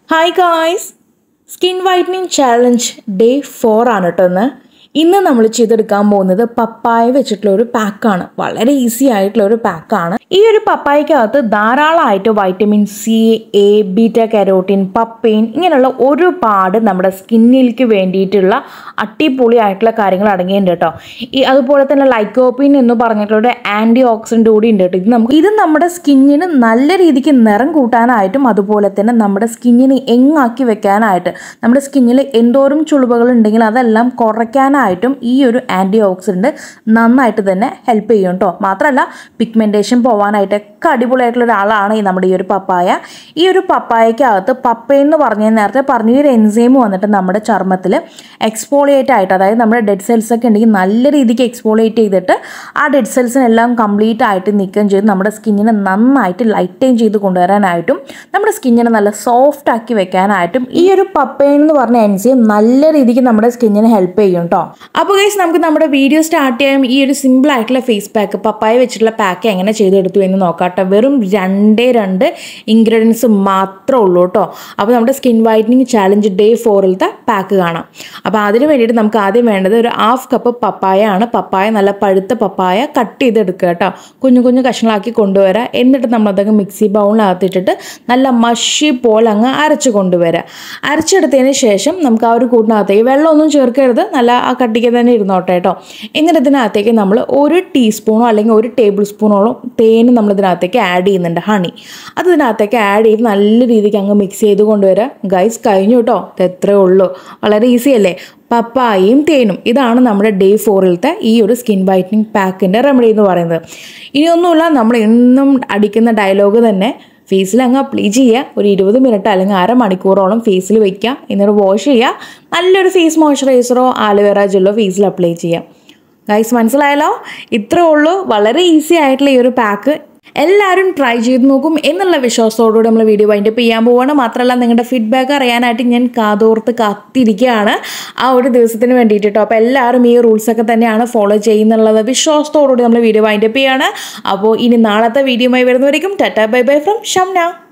hi guys skin whitening challenge day four ആണ് കേട്ടോ ഇന്ന് ഇന്ന് നമ്മൾ ചെയ്തെടുക്കാൻ പോകുന്നത് പപ്പായ വെച്ചിട്ടുള്ള ഒരു പാക്കാണ് വളരെ ഈസി ആയിട്ടുള്ള ഒരു പാക്കാണ് ഈ ഒരു പപ്പായക്കകത്ത് ധാരാളമായിട്ട് vitamin C A beta carotene papain ഇങ്ങനെയുള്ള ഒരുപാട് നമ്മുടെ സ്കിന്നിലേക്ക് വേണ്ടിയിട്ടുള്ള അടിപൊളി ആയിട്ടുള്ള കാര്യങ്ങൾ അടങ്ങിയിട്ടുണ്ട് കേട്ടോ ഈ അതുപോലെ തന്നെ ലൈക്കോപ്പിൻ എന്ന് പറഞ്ഞിട്ടുള്ള ഒരു ആൻറ്റി ഓക്സിഡൻ്റ് കൂടി ഉണ്ട് കേട്ടോ ഇത് നമുക്ക് ഇത് നമ്മുടെ സ്കിന്നിന് നല്ല രീതിക്ക് നിറം കൂട്ടാനായിട്ടും അതുപോലെ തന്നെ നമ്മുടെ സ്കിന്നിനെ എങ്ങാക്കി വെക്കാനായിട്ട് നമ്മുടെ സ്കിന്നിൽ എന്തോരം ചുളിവുകൾ ഉണ്ടെങ്കിൽ അതെല്ലാം കുറയ്ക്കാനായിട്ടും ഈ ഒരു ആൻറ്റി ഓക്സിഡൻറ്റ് നന്നായിട്ട് തന്നെ ഹെൽപ്പ് ചെയ്യും കേട്ടോ മാത്രമല്ല പിഗ്മെൻറ്റേഷൻ പോകാനായിട്ടൊക്കെ അടിപൊളിയായിട്ടുള്ള ഒരാളാണ് ഈ നമ്മുടെ ഈ ഒരു പപ്പായ ഈ ഒരു പപ്പായക്കകത്ത് പപ്പ എന്ന് പറഞ്ഞ നേരത്തെ പറഞ്ഞ ഈ ഒരു എൻസൈം വന്നിട്ട് നമ്മുടെ ചർമ്മത്തിൽ എക്സ്പോളിയേറ്റ് ആയിട്ട് അതായത് നമ്മുടെ ഡെഡ് സെൽസ് ഒക്കെ ഉണ്ടെങ്കിൽ നല്ല രീതിക്ക് എക്സ്പോളിയേറ്റ് ചെയ്തിട്ട് ആ ഡെഡ് സെൽസിനെല്ലാം കംപ്ലീറ്റ് ആയിട്ട് നീക്കം ചെയ്ത് നമ്മുടെ സ്കിന്നിനെ നന്നായിട്ട് ലൈറ്റൈൻ ചെയ്ത് കൊണ്ടുവരാനായിട്ടും നമ്മുടെ സ്കിന്നിനെ നല്ല സോഫ്റ്റ് ആക്കി വെക്കാനായിട്ടും ഈ ഒരു പപ്പൈൻ എന്ന് പറഞ്ഞ എൻസൈം നല്ല രീതിക്ക് നമ്മുടെ സ്കിന്നിനെ ഹെൽപ്പ് ചെയ്യും കേട്ടോ അപ്പോൾ ഗൈസ് നമുക്ക് നമ്മുടെ വീഡിയോ സ്റ്റാർട്ട് ചെയ്യാം ഈ ഒരു സിമ്പിൾ ആയിട്ടുള്ള ഫേസ് പാക്ക് പപ്പായ വെച്ചിട്ടുള്ള പാക്ക് എങ്ങനെ ചെയ്തെടുത്തു എന്ന് നോക്കാട്ടെ വെറും രണ്ടേ രണ്ട് ഇൻഗ്രീഡിയൻസ് മാത്രമേ ഉള്ളൂ കേട്ടോ അപ്പോൾ നമ്മുടെ സ്കിൻ വൈറ്റനിങ് ചാലഞ്ച് ഡേ ഫോറിലത്തെ പാക്ക് കാണാം അപ്പോൾ അതിന് വേണ്ടിയിട്ട് നമുക്ക് ആദ്യം വേണ്ടത് ഒരു ഹാഫ് കപ്പ് പപ്പായ ആണ് പപ്പായ നല്ല പഴുത്ത പപ്പായ കട്ട് ചെയ്തെടുക്കുക കേട്ടോ കുഞ്ഞു കുഞ്ഞു കഷ്ണങ്ങളാക്കി കൊണ്ടുവരിക എന്നിട്ട് നമ്മളതൊക്കെ മിക്സി ബൗളിനകത്തിട്ടിട്ട് നല്ല മഷി പോലെ അങ്ങ് അരച്ച് കൊണ്ടുവരിക അരച്ചെടുത്തതിന് ശേഷം നമുക്ക് ആ ഒരു കൂട്ടിനകത്തേക്ക് വെള്ളമൊന്നും ചേർക്കരുത് നല്ല ആ കട്ടിക്ക് തന്നെ ഇരുന്നോട്ടെ കേട്ടോ എന്നിട്ട് ഇതിനകത്തേക്ക് നമ്മൾ ഒരു ടീസ്പൂണോ അല്ലെങ്കിൽ ഒരു ടേബിൾ സ്പൂണോളം തേന് നമ്മൾ ഇതിനകത്തേക്ക് ആഡ് ചെയ്യുന്നുണ്ട് ഹണി അത് ഇതിനകത്തേക്ക് ആഡ് ചെയ്ത് നല്ല രീതിക്ക് അങ്ങ് മിക്സ് ചെയ്ത് കൊണ്ടുവരിക ഗൈസ് കഴിഞ്ഞു കേട്ടോ ഇത് എത്രയേ ഉള്ളൂ വളരെ ഈസി അല്ലേ പപ്പായയും തേനും ഇതാണ് നമ്മുടെ ഡേ ഫോറിലത്തെ ഈ ഒരു സ്കിൻ വൈറ്റനിങ് പാക്കിൻ്റെ റെമഡി എന്ന് പറയുന്നത് ഇനിയൊന്നുമില്ല നമ്മൾ എന്നും അടിക്കുന്ന ഡയലോഗ് തന്നെ ഫേസിൽ അങ്ങ് അപ്ലൈ ചെയ്യുക ഒരു ഇരുപത് മിനിറ്റ് അല്ലെങ്കിൽ അരമണിക്കൂറോളം ഫേസിൽ വയ്ക്കുക എന്നിട്ട് വാഷ് ചെയ്യുക നല്ലൊരു ഫേസ് മോയ്സ്ചറൈസറോ ആലുവേറ ജെല്ലോ ഫേസിൽ അപ്ലൈ ചെയ്യുക ഗൈസ് മനസ്സിലായല്ലോ ഇത്രേ ഉള്ളൂ വളരെ ഈസി ആയിട്ടുള്ള ഈ ഒരു പാക്ക് എല്ലാവരും ട്രൈ ചെയ്ത് നോക്കും എന്നുള്ള വിശ്വാസത്തോടുകൂടി നമ്മൾ വീഡിയോ വൈൻഡപ്പ് ചെയ്യാൻ പോവുകയാണ് മാത്രമല്ല നിങ്ങളുടെ ഫീഡ്ബാക്ക് അറിയാനായിട്ട് ഞാൻ കാതോർത്ത് കാത്തിരിക്കുകയാണ് ആ ഒരു ദിവസത്തിന് വേണ്ടിയിട്ട് കേട്ടോ അപ്പോൾ എല്ലാവരും ഈ റൂൾസൊക്കെ തന്നെയാണ് ഫോളോ ചെയ്യുന്നുള്ളത് വിശ്വാസത്തോടുകൂടി നമ്മൾ വീഡിയോ വൈൻഡപ്പ് ചെയ്യാണ് അപ്പോൾ ഇനി നാളത്തെ വീഡിയോയുമായി വരുന്നവരേക്കും tata bye bye from Shamna